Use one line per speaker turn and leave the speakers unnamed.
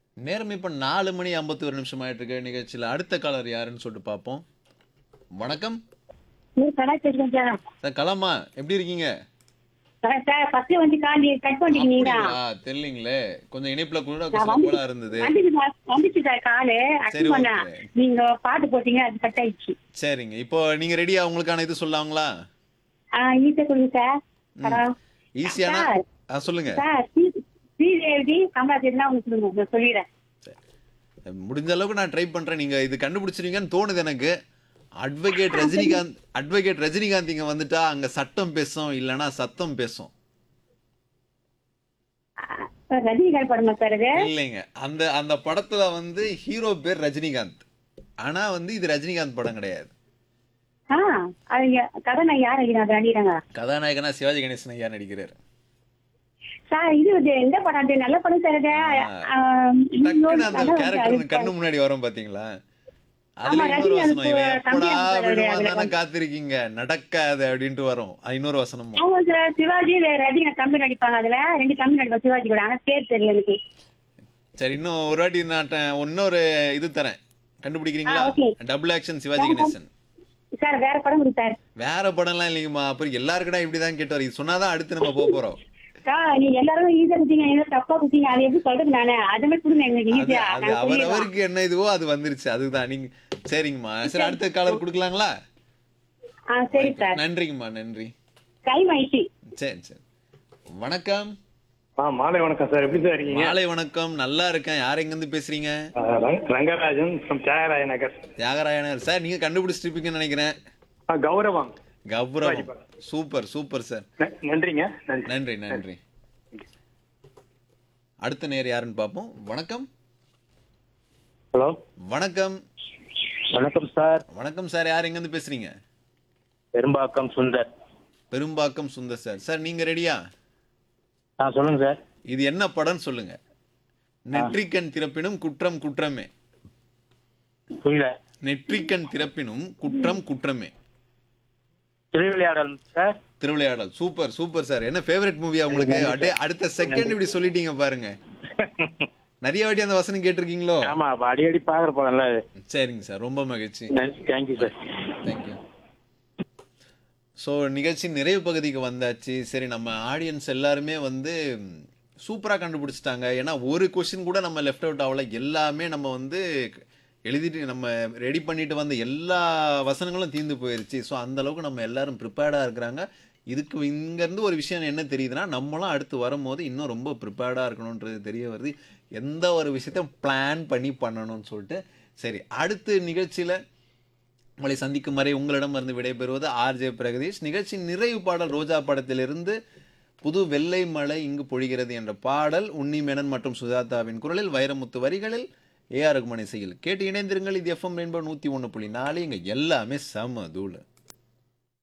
நேரம் இப்போ நாலு மணி ஐம்பத்தி ஒரு நிமிஷம் ஆயிட்டு இருக்கு நிகழ்ச்சியில் அடுத்த காலர் யாருன்னு சொல்லிட்டு பார்ப்போம் வணக்கம்
நீங்க கடை தெரியும் சார்
சார் கலாமா எப்படி இருக்கீங்க
சார் சார் ஃபர்ஸ்ட் வந்து காண்டி கட் பண்ணிட்டீங்களா
அப்படிங்களா? தெரியலீங்களே கொஞ்சம் இணைப்புல கூட
நான்
கொஞ்சம்
வந்து-
போலா இருந்தது
வந்துச்சு சார் வந்துச்சு சார் காலு
சரி,
அட்டன் பண்ண
okay.
நீங்க பாட்டு போட்டீங்க அது கட் ஆயிடுச்சு
சரிங்க இப்போ நீங்க ரெடியா உங்களுக்கான இது சொல்லாங்களா
ஆ ஈஸியா கொடுங்க சார் படம்.
ஈஸியான
சார்.
ஆ சொல்லுங்க
சார் ஸ்ரீ- ஸ்ரீதேவி கமலாதேவினா உங்களுக்கு சொல்லுங்க நான் சொல்லிடுறேன்
முடிஞ்ச அளவுக்கு நான் ட்ரை பண்றேன் நீங்க இது கண்டுபிடிச்சிருவீங்கன்னு தோணுது எனக்கு அட்வொகேட் ரஜினிகாந்த் அட்வொகேட் ரஜினிகாந்த் இங்க வந்துட்டா அங்க சட்டம் பேசும் இல்லனா சத்தம் பேசும்
சார் ரஜினிகாந்த் படமா சார் இது
இல்லைங்க அந்த அந்த படத்துல வந்து ஹீரோ பேர் ரஜினிகாந்த் ஆனா வந்து இது ரஜினிகாந்த் படம் கிடையாது
ஆ அது யா- கதை நான் யார் அது அடிக்கிறாங்க
கதாநாயகனா சிவாஜி கணேசன் ஐயா நடிக்கிறாரு
சார் இது இது எந்த படம் அது நல்ல படம் சார் இது ஆ,
டக்குன்னு அந்த
நல்லா
கேரக்டர்
இருக்கு.
கண்ணு முன்னாடி வரும் பாத்தீங்களா
ஆமா,
அதுல இன்னொரு
ரஜினி
வசனம்
அதுக்கு
இவன் எப்படா
தம்பி அனுப்புறாரு,
விடுவான்
அதுல
தானே காத்திருக்கீங்க நடக்காது அப்படின்ட்டு வரும் இன்னொரு வசனமும்
ஆமா சார் சிவாஜி ரஜினி கம்பி நடிப்பாங்க அதுல ரெண்டு கம்பி நடிப்பாங்க சிவாஜி கூட ஆனா பேர் தெரியல எனக்கு
சரி இன்னும் ஒரு வாட்டி நான் ட- இன்னொரு இது தரேன் கண்டுபிடிக்கிறீங்களா
ஆ, okay.
Double action Sivaji Ganesan
sir வேற படம் இருக்கு சார்
வேற படம்லாம் இல்லைங்கம்மா அப்புறம் எல்லாருக்கடா இப்படிதான் கேட்டார் இது சொன்னாதான் அடுத்து நம்ம போக போறோம்
சார் நீ எல்லாரும் ஈஸியா குத்தீங்க என்ன தப்பா குத்தீங்க அது எப்படி சொல்றது நானு அது மாதிரி கொடுங்க எங்களுக்கு
அது
ஈஸியா
அது அவர் அவருக்கு என்ன இதுவோ அது வந்துருச்சு அதுதான் நீங்க சரிங்கம்மா சரி அடுத்த காலர் கொடுக்கலாங்களா
ஆ சரி சார்
நன்றிங்கம்மா நன்றி
டைம் ஆயிடுச்சு
சரி சரி வணக்கம்
ஆ மாலை வணக்கம் சார் எப்படி சார் இருக்கீங்க
மாலை வணக்கம் நல்லா இருக்கேன் யார் எங்க இருந்து பேசுறீங்க
ஆ, ரங்க- ரங்கராஜன் ஃப்ரம் தியாகராய நகர்
தியாகராயனர் சார் நீங்க கண்டுபிடிச்சிருப்பீங்கன்னு நினைக்கிறேன்
ஆ, கௌரவம்
கௌரவம் சூப்பர் சூப்பர் சார்
ந- நன்றிங்க நன்றி
நன்றி நன்றி அடுத்த நேர் யாருன்னு பார்ப்போம் வணக்கம்
ஹலோ
வணக்கம்
வணக்கம் சார்
வணக்கம் சார் யார் எங்க இருந்து பேசுறீங்க
பெரும்பாக்கம் சுந்தர்
பெரும்பாக்கம் சுந்தர் சார் சார் நீங்க ரெடியா
ஆ சொல்லுங்க சார்
இது என்ன படம்னு சொல்லுங்க நெற்றிக்கண் திறப்பினும் குற்றம் குற்றமே
புரியல
நெற்றிக்கண் திறப்பினும் குற்றம் குற்றமே
Thiruvilaiyadal sir
Thiruvilaiyadal super super sir என்ன ஃபேவரட் மூவியா உங்களுக்கு அப்படியே அடுத்த செகண்ட் இப்படி சொல்லிட்டீங்க பாருங்க நிறைய வாட்டி அந்த வசனம் கேட்டிருக்கீங்களோ
ஆமா அப்ப அடிக்கடி பாக்குற படம்ல அது
சரிங்க சார் ரொம்ப மகிழ்ச்சி
தேங்க்யூ சார்
தேங்க்யூ ஸோ நிகழ்ச்சி நிறைவு பகுதிக்கு வந்தாச்சு சரி நம்ம ஆடியன்ஸ் எல்லாருமே வந்து சூப்பராக கண்டுபிடிச்சிட்டாங்க ஏன்னா ஒரு கொஷின் கூட நம்ம லெஃப்ட் அவுட் ஆகல எல்லாமே நம்ம வந்து எழுதிட்டு நம்ம ரெடி பண்ணிட்டு வந்த எல்லா வசனங்களும் தீர்ந்து போயிருச்சு ஸோ அந்த அளவுக்கு நம்ம எல்லாரும் ப்ரிப்பேர்டாக இருக்கிறாங்க இதுக்கு இங்கேருந்து ஒரு விஷயம் என்ன தெரியுதுன்னா நம்மளும் அடுத்து வரும்போது இன்னும் ரொம்ப ப்ரிப்பேர்டாக இருக்கணுன்றது தெரிய வருது எந்த ஒரு விஷயத்தையும் பிளான் பண்ணி பண்ணணும்னு சொல்லிட்டு சரி அடுத்த நிகழ்ச்சியில் உங்களை சந்திக்கும் வரை உங்களிடமிருந்து விடைபெறுவது ஆர்ஜே பிரகதீஷ் நிகழ்ச்சி நிறைவு பாடல் ரோஜா படத்திலிருந்து புது வெள்ளை மலை இங்கு பொழிகிறது என்ற பாடல் உன்னி மேனன் மற்றும் சுஜாதாவின் குரலில் வைரமுத்து வரிகளில் ஏஆர் ரகுமான் இசையில் கேட்டு இணைந்திருங்கள் இது எஃப்எம் ரெயின்போ நூற்றி ஒன்று புள்ளி நாலு இங்கே எல்லாமே செம தூள்